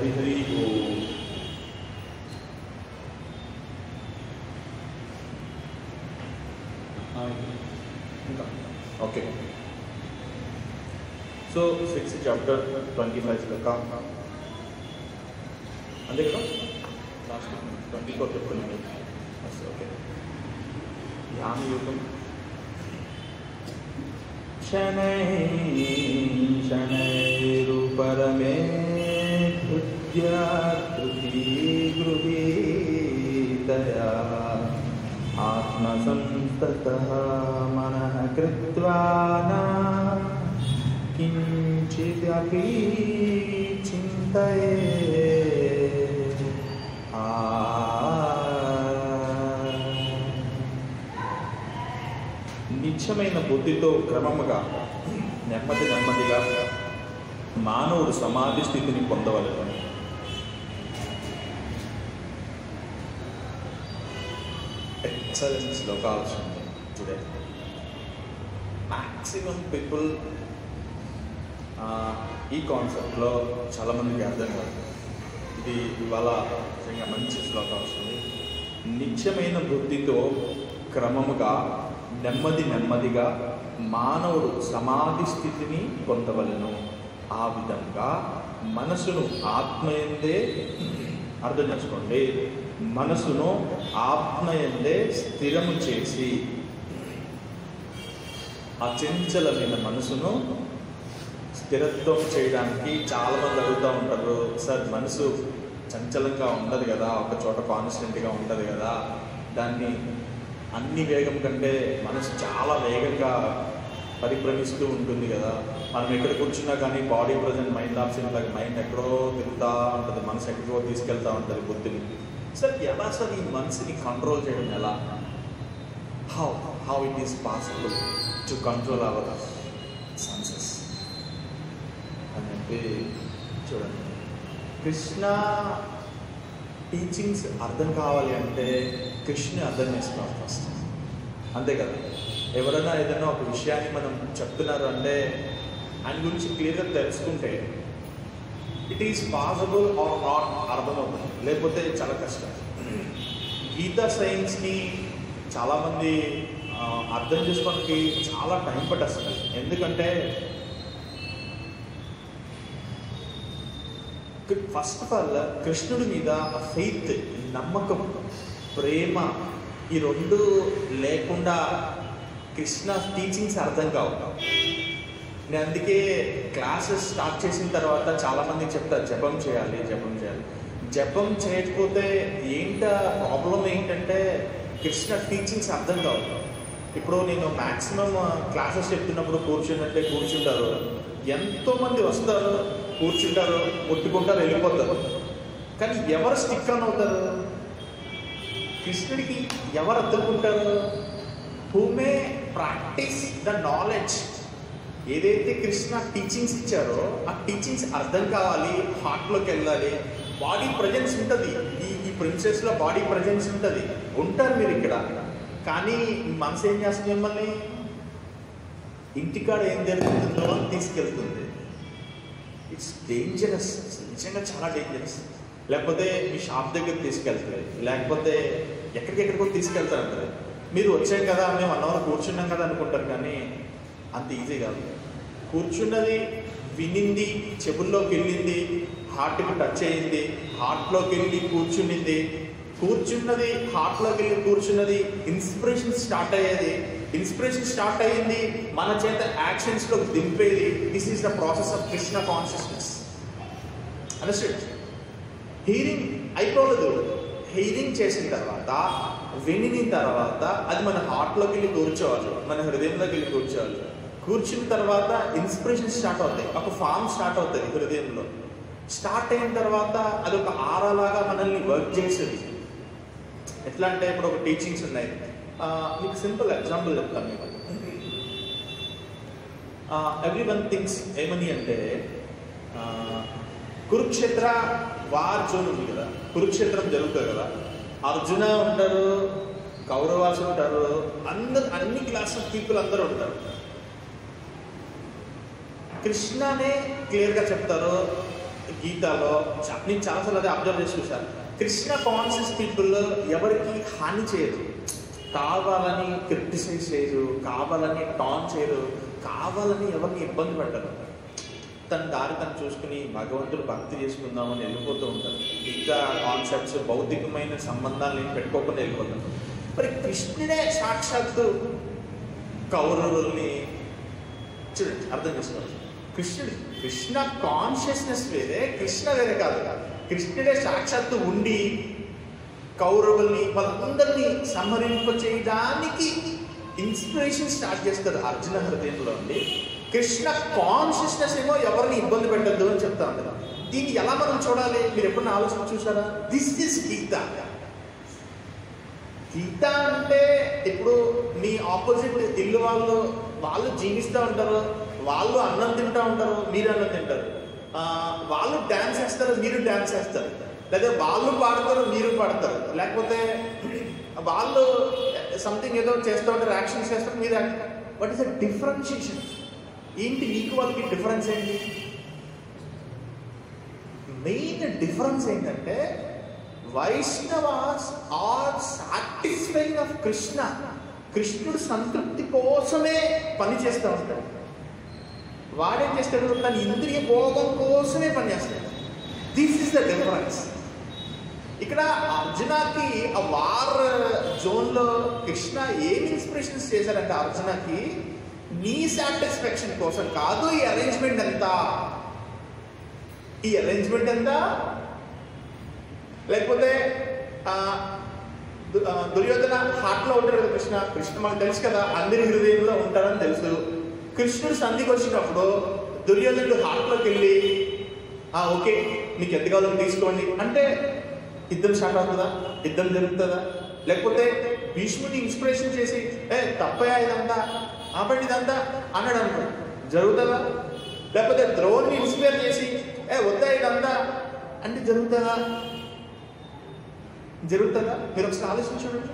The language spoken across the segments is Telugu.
హరి హరి ఓం ఇంకా okay so six chapter twenty five లెక్క అంతే కదా లాస్ట్ ట్వంటీ ఫోర్ చెప్పుకున్నాను ఓకే ధ్యానయోగం शनैः शनैरुपरमे हृद्या गृहीतया आत्मसंस्ततः मनः कृत्वा न किञ्चिदपि चिन्तये నిత్యమైన బుద్ధితో క్రమముగా నెమ్మది నెమ్మదిగా మానవుడు సమాధి స్థితిని పొందవలను ఎక్సలెన్స్ శ్లోకాల్సి టుడే మ్యాక్సిమం పీపుల్ ఈ కాన్సెప్ట్లో చాలామందికి అర్థం కాదు ఇది ఇవాళ నిజంగా మంచి శ్లోకం వస్తుంది నిత్యమైన బుద్ధితో క్రమముగా నెమ్మది నెమ్మదిగా మానవుడు సమాధి స్థితిని పొందవలను ఆ విధంగా మనసును ఆత్మయందే అర్థం చేసుకోండి మనసును ఆత్మయందే స్థిరము చేసి అచంచలమైన మనసును స్థిరత్వం చేయడానికి చాలామంది అడుగుతూ ఉంటారు సార్ మనసు చంచలంగా ఉండదు కదా ఒక చోట కాన్స్టెంట్గా ఉండదు కదా దాన్ని అన్ని వేగం కంటే మనసు చాలా వేగంగా పరిభ్రమిస్తూ ఉంటుంది కదా మనం ఎక్కడ కూర్చున్నా కానీ బాడీ ప్రజెంట్ మైండ్ ఆప్షన్ లాగా మైండ్ ఎక్కడో తిరుగుతూ ఉంటుంది మనసు ఎక్కడో తీసుకెళ్తూ ఉంటుంది బుద్ధిని సార్ ఎలా సార్ ఈ మనసుని కంట్రోల్ చేయడం ఎలా how how it is possible to control our senses అని చెప్పి చూడండి కృష్ణ టీచింగ్స్ అర్థం కావాలి అంటే కృష్ణ అర్థం చేసుకోవాలి ఫస్ట్ అంతే కదా ఎవరైనా ఏదైనా ఒక విషయాన్ని మనం చెప్తున్నారు అంటే ఆయన గురించి క్లియర్గా తెలుసుకుంటే it is possible or not అర్థమవుతుంది లేకపోతే చాలా కష్టం గీతా సైన్స్ని చాలామంది ఆ, అర్థం చేసుకోవడానికి చాలా టైం పట్టేస్తుంది ఎందుకంటే ఫస్ట్ ఆఫ్ ఆల్ కృష్ణుడి మీద ఫెయిత్ నమ్మకం ప్రేమ ఈ రెండు లేకుండా కృష్ణ టీచింగ్స్ అర్థం కావు నేను అందుకే క్లాసెస్ స్టార్ట్ చేసిన తర్వాత చాలామంది చెప్తారు జపం చేయాలి జపం చేయాలి జపం చేయకపోతే ఏంట ప్రాబ్లం ఏంటంటే కృష్ణ టీచింగ్స్ అర్థం కావు ఇప్పుడు నేను మ్యాక్సిమం క్లాసెస్ చెప్తున్నప్పుడు కూర్చున్నట్టే కూర్చుంటారు ఎంతోమంది వస్తారు కూర్చుంటారు ముట్టుకుంటారు వెళ్ళిపోతారు కానీ ఎవరు స్టిక్ ఆన్ అవుతారు కృష్ణుడికి ఎవరు అద్దుకుంటారు who may practice the knowledge ఏదైతే కృష్ణ టీచింగ్స్ ఇచ్చారో ఆ టీచింగ్స్ అర్థం కావాలి హార్ట్లోకి వెళ్ళాలి బాడీ ప్రజెన్స్ ఉంటుంది ఈ ఈ ప్రిన్సెస్లో బాడీ ప్రజెన్స్ ఉంటుంది ఉంటారు మీరు ఇక్కడ కానీ మనసు ఏం చేస్తుంది మిమ్మల్ని ఇంటికాడ ఏం జరుగుతుందో అని తీసుకెళ్తుంది ఇట్స్ డేంజరస్ నిజంగా చాలా డేంజరస్ లేకపోతే మీ షాప్ దగ్గర తీసుకెళ్తుంది లేకపోతే ఎక్కడికెక్కడికో తీసుకెళ్తారు అంటారు మీరు వచ్చాం కదా మేము వన్ అవర్ కూర్చున్నాం కదా అనుకుంటారు కానీ అంత ఈజీ కాదు కూర్చున్నది వినింది చెవుల్లోకి వెళ్ళింది హార్ట్కి టచ్ అయ్యింది హార్ట్లోకి వెళ్ళి కూర్చునింది కూర్చున్నది హార్ట్లోకి వెళ్ళి కూర్చున్నది ఇన్స్పిరేషన్ స్టార్ట్ అయ్యేది ఇన్స్పిరేషన్ స్టార్ట్ అయ్యింది మన చేత యాక్షన్స్లోకి దింపేది this is the process of Krishna consciousness understand hearing అయిపోలేదు హీరింగ్ చేసిన తర్వాత వినిన తర్వాత అది మన హార్ట్లోకి వెళ్ళి కూర్చోవాలి మన హృదయంలోకి వెళ్ళి కూర్చోవాలి కూర్చున్న తర్వాత ఇన్స్పిరేషన్ స్టార్ట్ అవుతాయి ఒక ఫామ్ స్టార్ట్ అవుతుంది హృదయంలో స్టార్ట్ అయిన తర్వాత అది ఒక ఆరాలాగా మనల్ని వర్క్ చేసేది ఎట్లా అంటే ఇప్పుడు ఒక టీచింగ్స్ ఉన్నాయి ఆ, మీకు సింపుల్ ఎగ్జాంపుల్ చెప్తాను మీకు ఎవ్రీ వన్ థింగ్స్ ఏమని అంటే ఆ, కురుక్షేత్ర వార్ జోన్ ఉంది కదా కురుక్షేత్రం జరుగుతుంది కదా అర్జున ఉంటారు కౌరవాస్ ఉంటారు అందరు అన్ని క్లాస్ ఆఫ్ పీపుల్ అందరూ ఉంటారు కృష్ణనే క్లియర్గా చెప్తారు గీతాలో చా- నేను చాలాసార్లు అదే అబ్జర్వ్ చేసి చూశాను కృష్ణ కాన్షియస్ పీపుల్ ఎవరికి హాని చేయరు కావాలని క్రిటిసైజ్ చేయరు కావాలని టాన్ చేయరు కావాలని ఎవరిని ఇబ్బంది పెట్టరు తన దారి తను చూసుకుని భగవంతుడు భక్తి చేసుకుందామని వెళ్ళిపోతూ ఉంటారు మిగతా కాన్సెప్ట్స్ భౌతికమైన సంబంధాలు నేను పెట్టుకోకుండా వెళ్ళిపోతాను మరి కృష్ణుడే సాక్షాత్తు కౌరవుల్ని చూడండి అర్థం చేసుకోవాలి కృష్ణుడు కృష్ణ కాన్షియస్నెస్ వేరే కృష్ణ వేరే కాదు కృష్ణుడే సాక్షాత్తు ఉండి కౌరవుల్ని వాళ్ళందరినీ సంహరింప చేయడానికి ఇన్స్పిరేషన్ స్టార్ట్ చేస్తారు అర్జున హృదయంలో ఉండి కృష్ణ కాన్షియస్నెస్ ఏమో ఎవరిని ఇబ్బంది పెట్టద్దు అని చెప్తా ఉంటారు దీన్ని ఎలా మనం చూడాలి మీరు ఎప్పుడైనా ఆలోచన చూసారా దిస్ ఇస్ గీత గీత అంటే ఇప్పుడు మీ ఆపోజిట్ ఇల్లు వాళ్ళు వాళ్ళు జీవిస్తూ ఉంటారు వాళ్ళు అన్నం తింటూ ఉంటారు మీరు అన్నం తింటారు ఆ, వాళ్ళు డ్యాన్స్ వేస్తారు మీరు డ్యాన్స్ వేస్తారు లేదా వాళ్ళు పాడతారు మీరు పాడతారు లేకపోతే వాళ్ళు సంథింగ్ ఏదో చేస్తూ ఉంటారు యాక్షన్స్ చేస్తారు మీరు వాట్ ఈస్ అ డిఫరెన్షియేషన్ ఏంటి మీకు వాళ్ళకి డిఫరెన్స్ ఏంటి మెయిన్ డిఫరెన్స్ ఏంటంటే Vaishnavas are satisfying of Krishna కృష్ణుడు సంతృప్తి కోసమే పని చేస్తూ ఉంటాడు వాడేం చేస్తాడు తన ఇంద్రియ భోగం కోసమే పని చేస్తాడు దిస్ ఇస్ ద డిఫరెన్స్ ఇక్కడ అర్జునకి ఆ వార్ జోన్లో కృష్ణ ఏం ఇన్స్పిరేషన్స్ చేశారంటే అర్జునకి నీ సాటిస్ఫాక్షన్ కోసం కాదు ఈ అరేంజ్మెంట్ ఎంత ఈ అరేంజ్మెంట్ ఎంత లేకపోతే ఆ, దు- ఆ, దుర్యోధన హార్ట్లో ఉంటాడు కదా కృష్ణ కృష్ణ మనకు తెలుసు కదా అందరి హృదయంలో ఉంటారని తెలుసు కృష్ణుడు సంధికి వచ్చినప్పుడు దుర్యోధనుడు హార్ట్లోకి వెళ్ళి ఆ ఓకే మీకు ఎంత కావాలో తీసుకోండి అంటే యుద్ధం స్టార్ట్ అవుతుందా యుద్ధం జరుగుతుందా లేకపోతే భీష్ముని ఇన్స్పిరేషన్ చేసి ఏ తప్పయా ఇదంతా ఆపండి ఇదంతా అన్నాడు అనుకో జరుగుతుందా లేకపోతే ద్రోణ్ని ఇన్స్పైర్ చేసి ఏ వద్దా ఇదంతా అంటే జరుగుతుందా జరుగుతుందా మీరు ఒకసారి ఆలోచించండి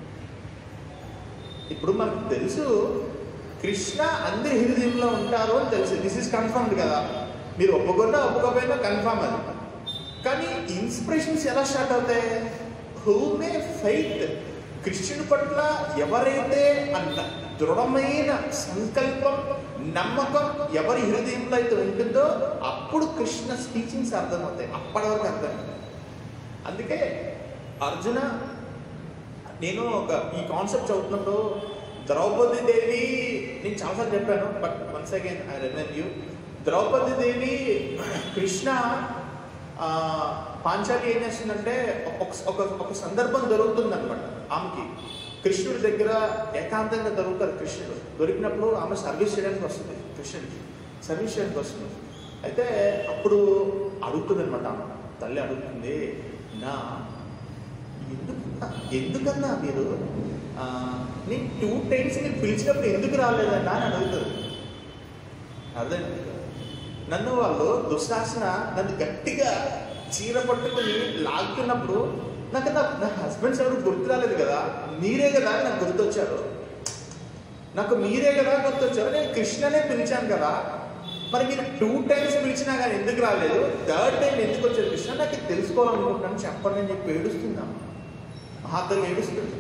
ఇప్పుడు మనకు తెలుసు కృష్ణ అందరి హృదయంలో ఉంటారు అని తెలుసు దిస్ ఇస్ కన్ఫర్మ్డ్ కదా మీరు ఒప్పుకున్నా ఒప్పుకోకపోయినా కన్ఫర్మ్ అది కానీ ఇన్స్పిరేషన్స్ ఎలా స్టార్ట్ అవుతాయి హూ మే ఫైట్ కృష్ణుడి పట్ల ఎవరైతే అన్న దృఢమైన సంకల్పం నమ్మకం ఎవరి హృదయంలో అయితే ఉంటుందో అప్పుడు కృష్ణ టీచింగ్స్ అర్థమవుతాయి అప్పటి వరకు అర్థం కాదు. అందుకే అర్జున నేను ఒక ఈ కాన్సెప్ట్ చదువుతున్నప్పుడు ద్రౌపది దేవి నేను చాలాసార్లు చెప్పాను but once again I remember you Draupadi Devi Krishna ఆ, పాంచాలి ఏం చేస్తుందంటే ఒక ఒక ఒక సందర్భం దొరుకుతుంది అనమాట ఆమెకి కృష్ణుడి దగ్గర ఏకాంతంగా దొరుకుతారు కృష్ణుడు దొరికినప్పుడు ఆమె సర్వీస్ చేయడానికి వస్తుంది కృష్ణుడికి సర్వీస్ చేయడానికి వస్తుంది అయితే అప్పుడు అడుగుతుంది అనమాట ఆమె తల్లి అడుగుతుంది నా ఎందుకన్నా ఎందుకన్నా మీరు ఆ, నేను టూ టైమ్స్ నేను పిలిచినప్పుడు ఎందుకు రాలేదన్నా అని అడుగుతారు అర్థం నన్ను వాళ్ళు దుశ్శాసన నన్ను గట్టిగా చీర పట్టుకుని లాగుతున్నప్పుడు నాకు నా నా హస్బెండ్స్ ఎవరు గుర్తు రాలేదు కదా మీరే కదా అని నాకు గుర్తొచ్చారు నాకు మీరే కదా గుర్తొచ్చారు నేను కృష్ణనే పిలిచాను కదా మరి మీరు టూ టైమ్స్ పిలిచినా కానీ ఎందుకు రాలేదు థర్డ్ టైం ఎందుకు వచ్చారు కృష్ణ నాకు ఇది తెలుసుకోవాలనుకుంటున్నాను చెప్పండి అని చెప్పి ఏడుస్తున్నాము మహాత్మగా ఏడుస్తుంది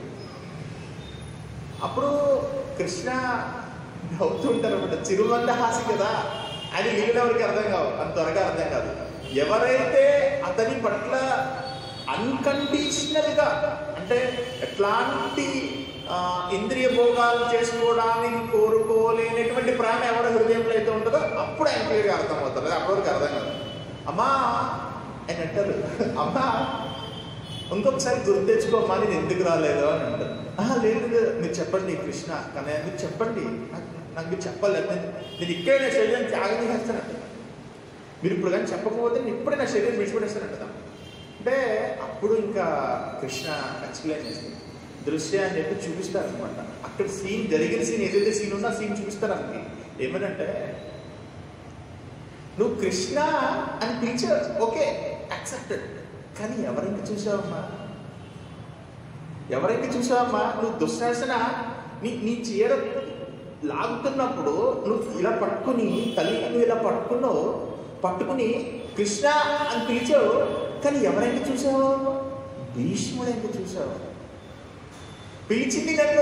అప్పుడు కృష్ణ నవ్వుతుంటారు అనమాట చిరుమంద హాసి కదా అది మిగిలినవరికి అర్థం కావు అంత త్వరగా అర్థం కాదు ఎవరైతే అతని పట్ల అన్కండిషనల్ గా అంటే ఎట్లాంటి ఆ, ఇంద్రియ భోగాలు చేసుకోవడానికి కోరుకోలేనటువంటి ప్రేమ ఎవరి హృదయంలో అయితే ఉంటుందో అప్పుడు ఆయన క్లియర్గా అర్థమవుతుంది అప్పటి వరకు అర్థం కాదు అమ్మా ఆయన అంటారు అమ్మా ఇంకొకసారి గుర్తు తెచ్చుకోమా నేను ఎందుకు రాలేదు అని అంటారు "ఆహా, లేదు లేదు మీరు చెప్పండి కృష్ణ కన్నయ్య మీరు చెప్పండి నాకు నాకు మీరు చెప్పాలి నేను నేను ఇక్కడే నా శరీరం త్యాగం చేస్తానంట మీరు ఇప్పుడు కానీ చెప్పకపోతే నేను ఇప్పుడే నా శరీరం విడిచిపెట్టేస్తానంట అంటే అప్పుడు ఇంకా కృష్ణ ఎక్స్ప్లెయిన్ చేస్తుంది దృశ్య అని చెప్పి చూపిస్తారు అనమాట అక్కడ సీన్ జరిగిన సీన్ ఏదైతే సీన్ ఉందో ఆ సీన్ చూపిస్తారు అన్నకి ఏమనంటే నువ్వు కృష్ణ అని పిలిచావు ఓకే యాక్సెప్టెడ్ కానీ ఎవరైనా చూసావమ్మా ఎవరైనా చూసావమ్మా నువ్వు దుశ్శాసన నీ నీ చీర లాగుతున్నప్పుడు నువ్వు ఇలా పట్టుకుని తల్లి నువ్వు ఇలా పట్టుకున్నావు పట్టుకుని కృష్ణ అని పిలిచావు కానీ ఎవరైనా చూసావు భీష్ముడైనా చూసావు పిలిచింది నన్ను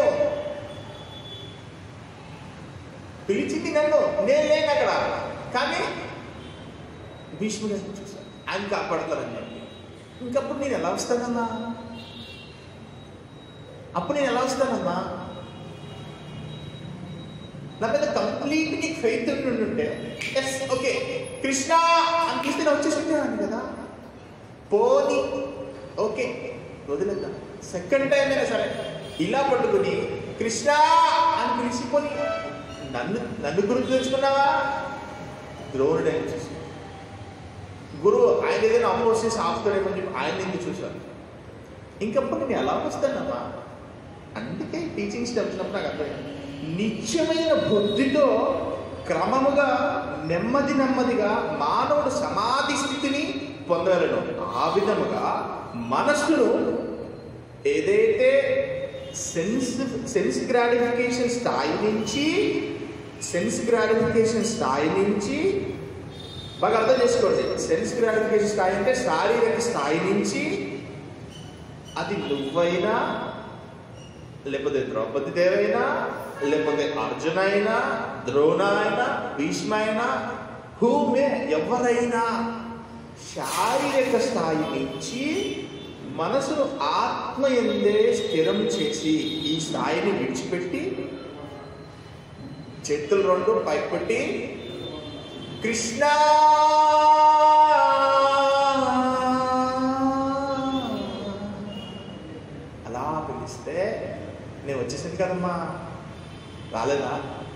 పిలిచింది నన్ను నేను లేను అక్కడ కానీ భీష్ముడైనా చూసాను ఆయన కాపాడతారని చెప్పి ఇంకప్పుడు నేను ఎలా వస్తానమ్మా అప్పుడు నేను ఎలా వస్తానమ్మా నా మీద కంప్లీట్ నీకు ఫెయిత్ ఉంటుంటే ఎస్ ఓకే కృష్ణ అని చూస్తే నేను వచ్చేసి ఉంటాను కదా పోని ఓకే వదిలేద్దాం సెకండ్ టైం అయినా సరే ఇలా పట్టుకుని కృష్ణ అని పిలిచిపోని నన్ను నన్ను గుర్తు తెచ్చుకున్నావా ద్రోణుడు ఆయన చూసి గురువు ఆయన ఏదైనా అపోజ్ చేసి ఆపుతాడేమని చెప్పి ఆయన ఎందుకు చూశాను ఇంకప్పుడు నేను ఎలా వస్తానమ్మా అందుకే టీచింగ్ స్టెప్ వచ్చినప్పుడు నాకు అర్థమైంది నిత్యమైన బుద్ధితో క్రమముగా నెమ్మది నెమ్మదిగా మానవుడు సమాధి స్థితిని పొందగలను ఆ విధముగా మనస్సును ఏదైతే సెన్స్ సెన్స్ గ్రాటిఫికేషన్ స్థాయి నుంచి సెన్స్ గ్రాటిఫికేషన్ స్థాయి నుంచి బాగా అర్థం చేసుకోండి సెన్స్ గ్రాటిఫికేషన్ స్థాయి అంటే శారీరక స్థాయి నుంచి అది నువ్వైనా లేకపోతే ద్రౌపది దేవైనా లేకపోతే అర్జున అయినా ద్రోణ అయినా భీష్మ అయినా హూమే ఎవరైనా శారీరక స్థాయి నుంచి మనసును ఆత్మ ఎందే స్థిరం చేసి ఈ స్థాయిని విడిచిపెట్టి చేతులు రెండు పైకి పెట్టి కృష్ణ అలా పిలిస్తే నేను వచ్చేసాను కదమ్మా రాలేదా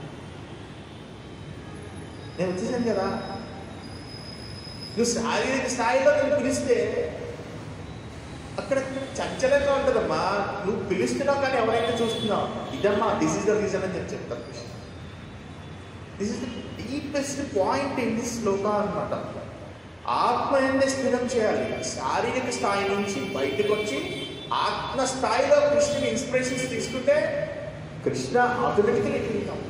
నేను వచ్చేసాను కదా నువ్వు శారీరక స్థాయిలో నేను పిలిస్తే అక్కడ చంచలంగా ఉంటుందమ్మా నువ్వు పిలుస్తున్నావు కానీ ఎవరైనా చూస్తున్నావు ఇదమ్మా దిస్ ఇస్ ద రీజన్ అని చెప్పి చెప్తాను Krishna this is the deepest point in this shloka అనమాట ఆత్మ ఎందే స్థిరం చేయాలి శారీరక స్థాయి నుంచి బయటకు వచ్చి ఆత్మ స్థాయిలో కృష్ణుని ఇన్స్పిరేషన్స్ తీసుకుంటే కృష్ణ ఆటోమేటికలీ తిరుగుతాం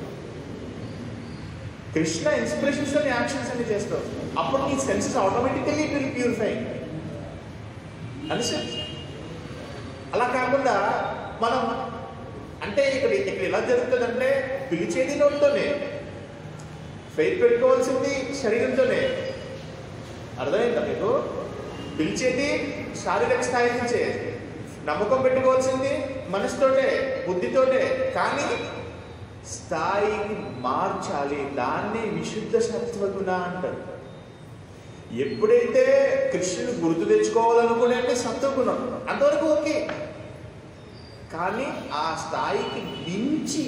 కృష్ణ ఇన్స్పిరేషన్స్ అని యాక్షన్స్ అన్ని చేస్తావు అప్పుడు నీ senses automatically it will purify అనుసరి అలా కాకుండా మనం అంటే ఇక్కడ ఇక్కడ ఎలా జరుగుతుందంటే పిలిచేది నోటితోనే ఫెయిత్ పెట్టుకోవాల్సింది శరీరంతోనే అర్థమైందా మీకు పిలిచేది శారీరక స్థాయి నుంచే నమ్మకం పెట్టుకోవాల్సింది మనసుతోటే బుద్ధితోటే కానీ స్థాయిని మార్చాలి దాన్ని విశుద్ధ సత్వగుణ అంటారు ఎప్పుడైతే కృష్ణుని గుర్తు తెచ్చుకోవాలనుకునే సత్వగుణం అంతవరకు ఓకే కానీ ఆ స్థాయికి మించి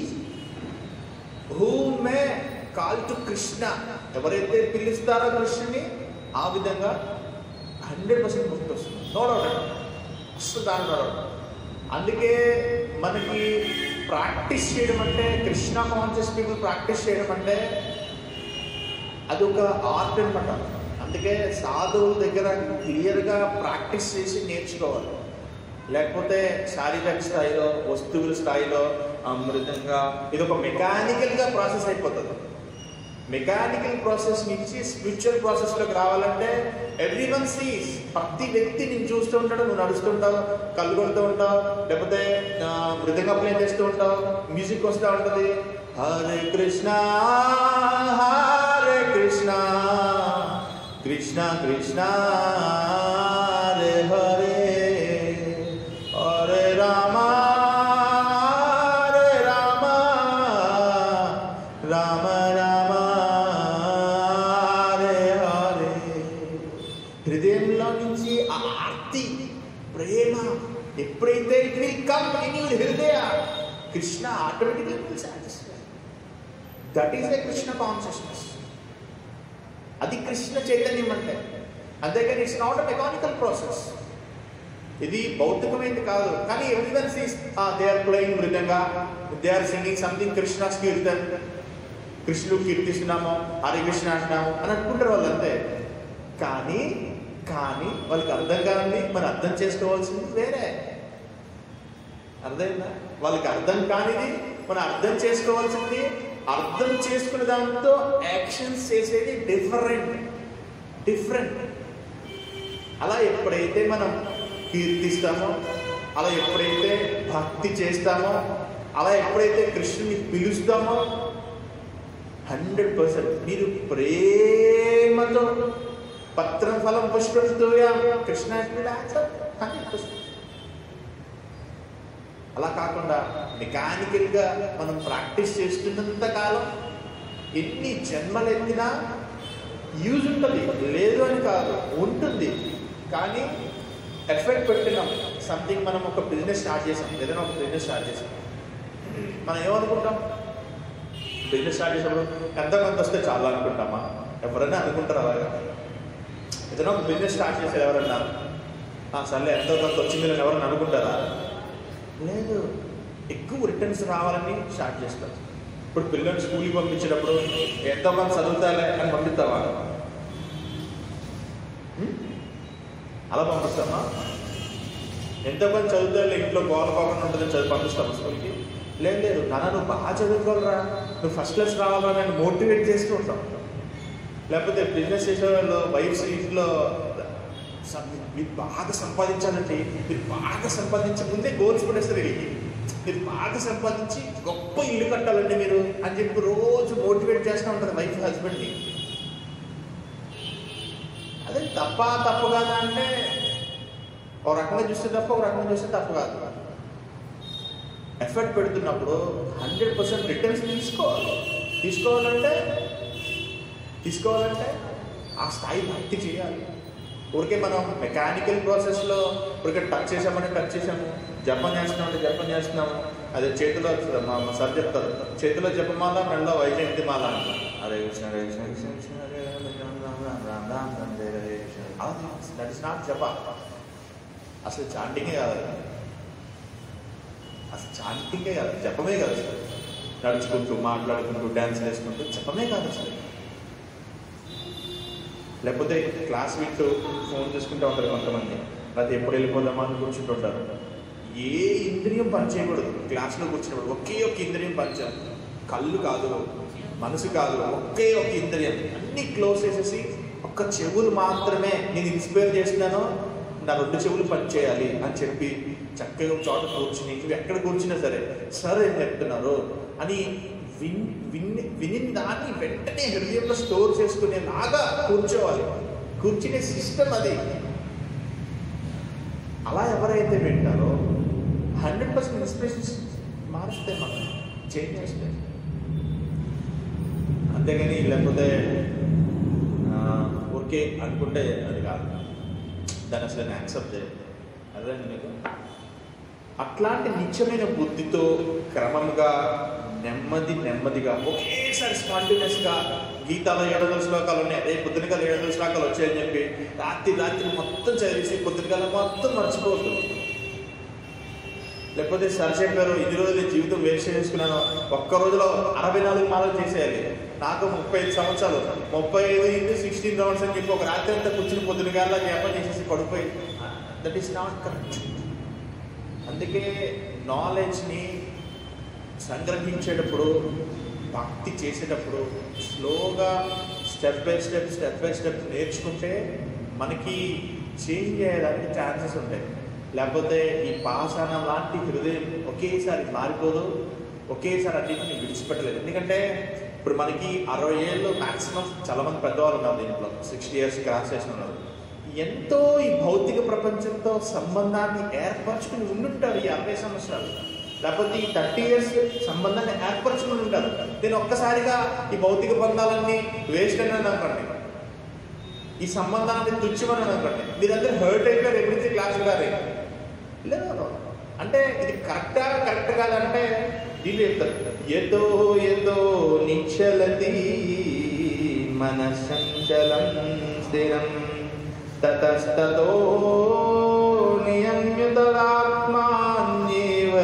హూమే కాల్ టు కృష్ణ ఎవరైతే పిలుస్తారో కృష్ణుని ఆ విధంగా హండ్రెడ్ పర్సెంట్ ముక్తి వస్తుంది నో డౌట్ వస్తుంది దాంట్లో అందుకే మనకి ప్రాక్టీస్ చేయడం అంటే కృష్ణ కాన్షియస్ పీపుల్ ప్రాక్టీస్ చేయడం అంటే అది ఒక ఆర్ట్ అనమాట అందుకే సాధువుల దగ్గర క్లియర్గా ప్రాక్టీస్ చేసి నేర్చుకోవాలి లేకపోతే శారీరక స్థాయిలో వస్తువుల స్థాయిలో అమృతంగా ఇది ఒక మెకానికల్గా ప్రాసెస్ అయిపోతుంది మెకానికల్ ప్రాసెస్ నుంచి స్పిరిచువల్ ప్రాసెస్లోకి రావాలంటే ఎవ్రీ వన్ సీస్ ప్రతి వ్యక్తి నేను చూస్తూ ఉంటాడు నువ్వు నడుస్తుంటావు కళ్ళు కొడుతూ ఉంటావు లేకపోతే ఆ, మృదంగా ప్లే చేస్తూ ఉంటావు మ్యూజిక్ వస్తూ ఉంటుంది హరే కృష్ణ హరే కృష్ణ కృష్ణ కృష్ణ హరే హరే హరే రామ హరే రామ రామ రామ హరే హరే హృదయంలో నుంచి ఆ ఆర్తి ప్రేమ ఎప్పుడైతే it will come in your హృదయ Krishna automatically will satisfy that is the Krishna consciousness అది కృష్ణ చైతన్యం అంటే అంతేకాని it's not a mechanical process ఇది భౌతికమైనది కాదు కానీ everyone sees they are playing mridanga they are singing something Krishna's kirtan కృష్ణుడు కీర్తిస్తున్నాము హరే కృష్ణ అంటున్నాము అని అనుకుంటారు వాళ్ళు అంతే కానీ కానీ వాళ్ళకి అర్థం కాదండి మనం అర్థం చేసుకోవాల్సింది వేరే అర్థమైందా వాళ్ళకి అర్థం కానిది మనం అర్థం చేసుకోవాల్సింది అర్థం చేసుకునే దాంతో యాక్షన్స్ చేసేది డిఫరెంట్ డిఫరెంట్ అలా ఎప్పుడైతే మనం కీర్తిస్తామో అలా ఎప్పుడైతే భక్తి చేస్తామో అలా ఎప్పుడైతే కృష్ణుని పిలుస్తామో హండ్రెడ్ పర్సెంట్ మీరు ప్రేమతో పత్రం ఫలం పుష్పస్తూయ కృష్ణ హండ్రెడ్ పర్సెంట్ అలా కాకుండా మెకానికల్గా మనం ప్రాక్టీస్ చేస్తున్నంత కాలం ఎన్ని జన్మలు ఎత్తినా యూజ్ ఉంటుంది లేదు అని కాదు ఉంటుంది కానీ ఎఫెక్ట్ పెట్టినాం సంథింగ్ మనం ఒక బిజినెస్ స్టార్ట్ చేసాం ఏదైనా ఒక బిజినెస్ స్టార్ట్ చేసాం మనం ఏమనుకుంటాం బిజినెస్ స్టార్ట్ చేసినప్పుడు ఎంత కొంత వస్తే చాలా అనుకుంటామా ఎవరైనా అనుకుంటారు అలాగా ఏదైనా ఒక బిజినెస్ స్టార్ట్ చేసేది ఎవరన్నా "ఆ, సర్లే ఎంతో కొంత వచ్చింది అని ఎవరైనా అనుకుంటారా లేదు ఎక్కువ రిటర్న్స్ రావాలని స్టార్ట్ చేస్తారు ఇప్పుడు పిల్లల్ని స్కూల్కి పంపించేటప్పుడు ఎంతో కొంత చదువుతాలే అని పంపిస్తావా హ్మ్? అలా పంపిస్తామా ఎంతో కొంత చదువుతాలే ఇంట్లో గోల పోకుండా ఉంటుందని చదివి పంపిస్తామా స్కూల్కి లేదు లేదు నాన్న నువ్వు బాగా చదువుకోవాలరా నువ్వు ఫస్ట్ క్లాస్ రావాలని నేను మోటివేట్ చేస్తూ ఉంటాం లేకపోతే బిజినెస్ చేసే వాళ్ళు వైఫ్స్ ఇంట్లో "సార్, మీరు- మీరు బాగా సంపాదించాలంటే మీరు బాగా సంపాదించే ముందే గోల్స్ పడేస్తారు వీళ్ళకి మీరు బాగా సంపాదించి గొప్ప ఇల్లు కట్టాలండి మీరు అని చెప్పి రోజు మోటివేట్ చేస్తూ ఉంటుంది వైఫ్ హస్బెండ్ని అదే తప్ప తప్పు కాదా అంటే ఒక రకంగా చూస్తే తప్ప ఒక రకంగా చూస్తే తప్పు కాదు ఎఫర్ట్ పెడుతున్నప్పుడు హండ్రెడ్ పర్సెంట్ రిటర్న్స్ తీసుకోవాలి తీసుకోవాలంటే తీసుకోవాలంటే ఆ స్థాయి భక్తి చేయాలి ఊరికే మనం మెకానికల్ ప్రాసెస్లో ఊరికే టచ్ చేసామని టచ్ చేసాము జపం చేస్తున్నామంటే జపం చేస్తున్నాము అదే చేతిలో మా మా సార్ చెప్తారు చేతిలో జపమాల మెడలో వైజయంతి మాల అంటారు Hare Krishna Hare Krishna Krishna Krishna Hare Hare Rama Rama Rama Rama Rama Rama Hare Hare Krishna that is not japa అసలు చాంటింగే కాదు అది. అసలు చాంటింగే కాదు జపమే కాదు అసలు నడుచుకుంటూ మాట్లాడుకుంటూ డ్యాన్స్ వేసుకుంటూ జపమే కాదు అసలు లేకపోతే క్లాస్ వింటూ ఫోన్ చూసుకుంటూ ఉంటారు కొంతమంది లేకపోతే ఎప్పుడు వెళ్ళిపోదామా అని కూర్చుంటుంటారు ఏ ఇంద్రియం పనిచేయకూడదు క్లాస్లో కూర్చున్నప్పుడు ఒకే ఒక ఇంద్రియం పనిచేయాలి కళ్ళు కాదు మనసు కాదు ఒకే ఒక ఇంద్రియం అన్ని క్లోజ్ చేసేసి ఒక్క చెవులు మాత్రమే నేను ఇన్స్పైర్ చేసినానో నా రెండు చెవులు పనిచేయాలి అని చెప్పి చక్కగా ఒక చోట కూర్చుని నువ్వు ఎక్కడ కూర్చున్నా సరే సార్ ఏం చెప్తున్నారు అని విన్ విని విని దాన్ని వెంటనే హృదయంలో స్టోర్ చేసుకునేలాగా కూర్చోవాలి కూర్చునే సిస్టమ్ అది అలా ఎవరైతే వింటారో హండ్రెడ్ పర్సెంట్ ఇన్స్పిరేషన్స్ మారుస్తాయి మనం చేంజ్ చేస్తాయి అంతేగాని లేకపోతే ఆ, ఊరికే అనుకుంటే అది కాదు దాన్ని అసలు నేను యాక్సెప్ట్ చేయను అదే నీకు అట్లాంటి నిత్యమైన బుద్ధితో క్రమంగా నెమ్మది నెమ్మదిగా ఒకేసారి స్పాంటినియస్గా గీతాలో ఏడు వందల శ్లోకాలు ఉన్నాయి అదే పొద్దునకాల ఏడు వందల శ్లోకాలు వచ్చాయని చెప్పి రాత్రి రాత్రి మొత్తం చదివేసి పొద్దునకాల మొత్తం మర్చిపోవద్దు లేకపోతే సార్ చెప్పారు ఇన్ని రోజులు నేను జీవితం వేస్ట్ చేసుకున్నాను ఒక్క రోజులో అరవై నాలుగు మాలలు చేసేయాలి నాకు ముప్పై ఐదు సంవత్సరాలు ముప్పై ఐదు ఇంటూ సిక్స్టీన్ రౌండ్స్ అని చెప్పి ఒక రాత్రి అంతా కూర్చుని పొద్దునకాల జ్ఞాపకం చేసేసి పడిపోయి దట్ ఈస్ నాట్ కరెక్ట్ అందుకే నాలెడ్జ్ని సంగ్రహించేటప్పుడు భక్తి చేసేటప్పుడు స్లోగా step by step step by step నేర్చుకుంటే మనకి చేంజ్ చేయడానికి ఛాన్సెస్ ఉంటాయి లేకపోతే ఈ పాషాణం లాంటి హృదయం ఒకేసారి మారిపోదు ఒకేసారి అన్నింటిని విడిచిపెట్టలేదు ఎందుకంటే ఇప్పుడు మనకి అరవై ఏళ్ళు మాక్సిమం చాలా మంది పెద్దవాళ్ళు ఉన్నారు దీంట్లో సిక్స్టీ ఇయర్స్ క్రాస్ చేసిన ఉన్నారు ఎంతో ఈ భౌతిక ప్రపంచంతో సంబంధాన్ని ఏర్పరచుకుని ఉండుంటారు ఈ అరవై సంవత్సరాలు లేకపోతే ఈ థర్టీ ఇయర్స్ సంబంధాన్ని ఏర్పరచుకుని ఉంటారు నేను ఒక్కసారిగా ఈ భౌతిక బంధాలన్నీ వేస్ట్ అని అనుకోండి ఈ సంబంధాన్ని తుచ్చమని అనుకోండి మీరందరూ హర్ట్ అయిపోయారు ఎప్పుడైతే క్లాస్ గారు లేదు అంటే ఇది కరెక్టా కరెక్ట్ కాదంటే దీన్ని చెప్తారు ఏదో ఏదో నిశ్చలతి మన సంచలం స్థిరం తతస్తతో నియమ్యుతరాత్మాన్యేవ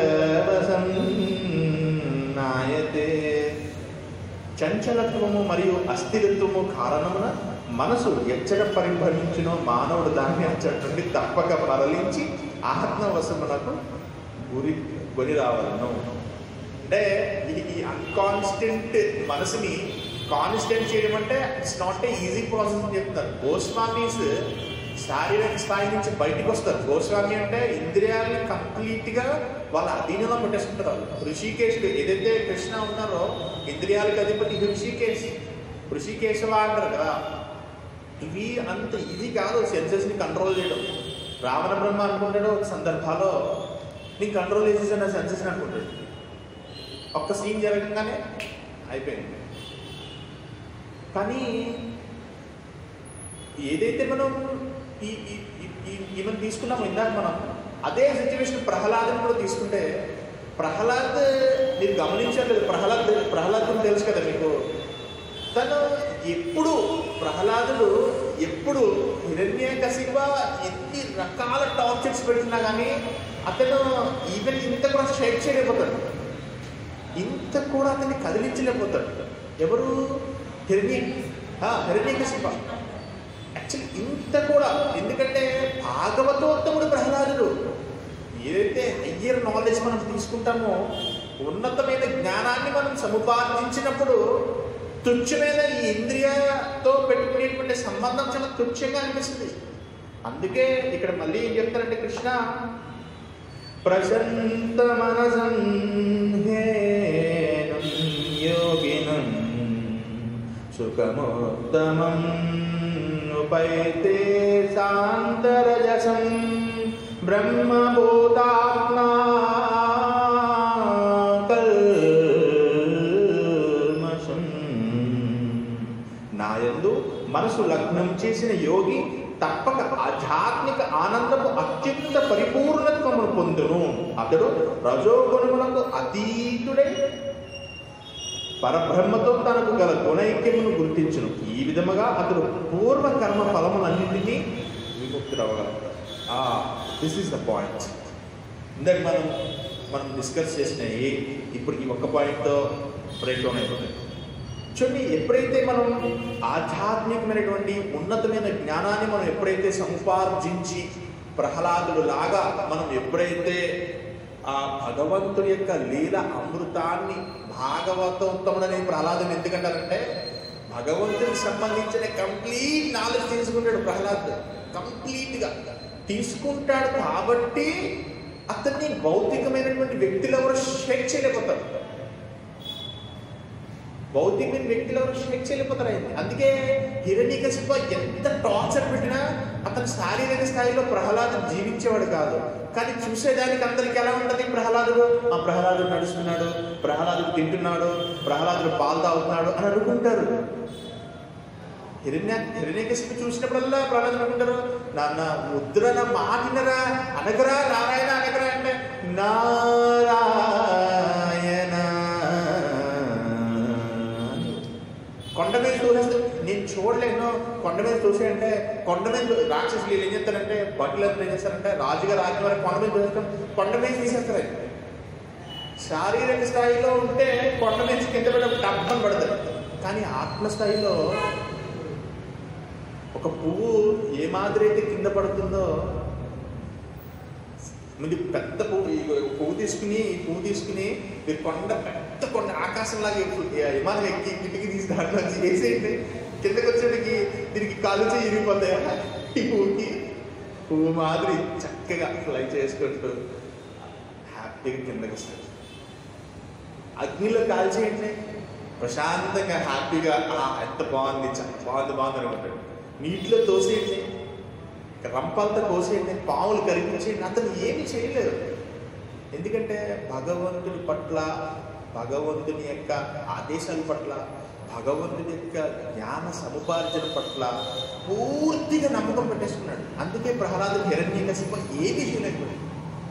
వసన్నాయతే చంచలత్వము మరియు అస్థిరత్వము కారణమున మనసు ఎచ్చట పరిభ్రమించునో మానవుడు దాన్ని అచ్చటి నుండి తప్పక మరలించి ఆత్మవశమునకు గురి కొని రావాలను అంటే ఈ ఈ అన్కాన్స్టెంట్ మనసుని కాన్స్టెంట్ చేయడం అంటే it's not a easy process అని చెప్తారు గోస్వామీస్ శారీరక స్థాయి నుంచి బయటికి వస్తారు గోస్వామి అంటే ఇంద్రియాలని కంప్లీట్ గా వాళ్ళ అధీనంలో పెట్టేసుకుంటారు వాళ్ళు. ఋషికేశుడు ఏదైతే కృష్ణ ఉన్నారో ఇంద్రియాలకు అధిపతి ఋషికేశ్ ఋషికేశవ అంటారు కదా ఇవి అంత ఇది కాదు సెన్సెస్ ని కంట్రోల్ చేయడం రావణ బ్రహ్మ అనుకుంటాడు ఒక సందర్భాల్లో నేను కంట్రోల్ చేసేసాను నా సెన్సెస్ అనుకుంటాడు ఒక్క సీన్ జరగగానే అయిపోయింది కానీ ఏదైతే మనం ఈ ఈ- ఈ- ఈ- ఈమెను తీసుకున్నామో ఇందాక మనం అదే సిచ్యువేషన్ ప్రహ్లాదని కూడా తీసుకుంటే ప్రహ్లాద్ మీరు గమనించలేదు ప్రహ్లాద్ ప్రహ్లాద్ గురించి తెలుసు కదా మీకు తను ఎప్పుడు ప్రహ్లాదుడు ఎప్పుడు హిరణ్య కశిప ఎన్ని రకాల టార్చర్స్ పెట్టినా కానీ అతను ఈవెన్ ఇంత కూడా షేక్ చేయలేకపోతాడు ఇంత కూడా అతన్ని కదిలించలేకపోతాడు ఎవరు హిరణ్య హిరణ్య కశిప యాక్చువల్లీ ఇంత కూడా ఎందుకంటే భాగవతోత్తముడు ప్రహ్లాదుడు ఏదైతే హయ్యర్ నాలెడ్జ్ మనం తీసుకుంటామో ఉన్నతమైన జ్ఞానాన్ని మనం సముపార్జించినప్పుడు తుచ్చమైన ఈ ఇంద్రియతో పెట్టుకునేటువంటి సంబంధం చాలా తుచ్చంగా అనిపిస్తుంది అందుకే ఇక్కడ మళ్ళీ ఏం చెప్తారంటే కృష్ణ ప్రశాంత మనసం హేనం యోగినం సుఖమోత్తమం ఉపైతే శాంతరజసం బ్రహ్మభూతాత్మా కల్మషం నాయందు మనసు లగ్నం చేసిన యోగి తప్పక ఆధ్యాత్మిక ఆనందము అత్యంత పరిపూర్ణత్వమును పొందును అతడు రజోగుణములకు అతీతుడై పరబ్రహ్మతో తనకు గల గుణైక్యమును గుర్తించును ఈ విధముగా అతడు పూర్వ కర్మ ఫలములన్నింటినీ విముక్తుడవగలడు దిస్ ఈస్ ద పాయింట్ ఇందాక మనం మనం డిస్కస్ చేసినవి ఇప్పుడు ఈ ఒక్క పాయింట్తో బ్రేక్ డౌన్ అయిపోతుంది చూడండి ఎప్పుడైతే మనం ఆధ్యాత్మికమైనటువంటి ఉన్నతమైన జ్ఞానాన్ని మనం ఎప్పుడైతే సముపార్జించి ప్రహ్లాదులు లాగా మనం ఎప్పుడైతే ఆ భగవంతుడి యొక్క లీల అమృతాన్ని భాగవతోత్తముడనే ప్రహ్లాదుని ఎందుకంటారంటే భగవంతుడికి సంబంధించిన కంప్లీట్ నాలెడ్జ్ తీసుకుంటాడు ప్రహ్లాద్ కంప్లీట్గా తీసుకుంటాడు కాబట్టి అతన్ని భౌతికమైనటువంటి వ్యక్తులు ఎవరు షేక్ చేయలేకపోతారు భౌతికమైన వ్యక్తులు ఎవరు షేక్ చేయలేకపోతారు ఆయన అందుకే హిరణ్యకశిప ఎంత టార్చర్ పెట్టినా అతను శారీరక స్థాయిలో ప్రహ్లాదు జీవించేవాడు కాదు కానీ చూసేదానికి అందరికి ఎలా ఉంటది ప్రహ్లాదుడు ఆ ప్రహ్లాదుడు నడుస్తున్నాడు ప్రహ్లాదుడు తింటున్నాడు ప్రహ్లాదుడు పాలు తాగుతున్నాడు అని అనుకుంటారు హిరణ్య హిరణ్యకశిపి చూసినప్పుడల్లా ప్రహ్లాదుడు అనుకుంటారు నాన్న ముద్రన మాటినరా అనగరా నారాయణ అనగరా అంటే నారాయణ కొండ మీద చూసేస్తే నేను చూడలేను కొండ మీద చూసే అంటే కొండ మీద రాక్షసులు ఏం చేస్తారంటే బట్టలు ఏం చేస్తారంటే రాజుగారు ఆజ్ఞ వరకు కొండ మీద చూసేస్తాం కొండ మీద తీసేస్తారు ఆయన. శారీరక స్థాయిలో ఉంటే కొండ మీద కింద పడి డబ్బని పడతారు కానీ ఆత్మస్థాయిలో ఒక పువ్వు ఏ మాదిరి అయితే కింద పడుతుందో మీరు పెద్ద పువ్వు ఈ పువ్వు తీసుకుని ఈ పువ్వు తీసుకుని మీరు కొండ పెద్ద కొండ ఆకాశంలాగా హిమాలయ ఎక్కి కిటికీ తీసి దాంట్లో నుంచి వేసేయండి కిందకి వచ్చేటికి దీనికి కాలు చేయి ఇరిగిపోతాయా ఈ పువ్వుకి పువ్వు మాదిరి చక్కగా ఫ్లై చేసుకుంటూ హ్యాపీగా కిందకి వస్తుంది అగ్నిలో కాల్చేయండి ప్రశాంతంగా హ్యాపీగా "ఆ, ఎంత బాగుంది చాలా బాగుంది బాగుంది అనుకుంటాడు నీటిలో తోసేయండి రంపాలతో కోసేయండి పాములు కరిపించేయండి అతను ఏమి చేయలేదు ఎందుకంటే భగవంతుడి పట్ల భగవంతుని యొక్క ఆదేశాల పట్ల భగవంతుని యొక్క జ్ఞాన సముపార్జన పట్ల పూర్తిగా నమ్మకం పెట్టేసుకున్నాడు అందుకే ప్రహ్లాదు హిరణ్యకశిప ఏమీ చేయలేకపోయాడు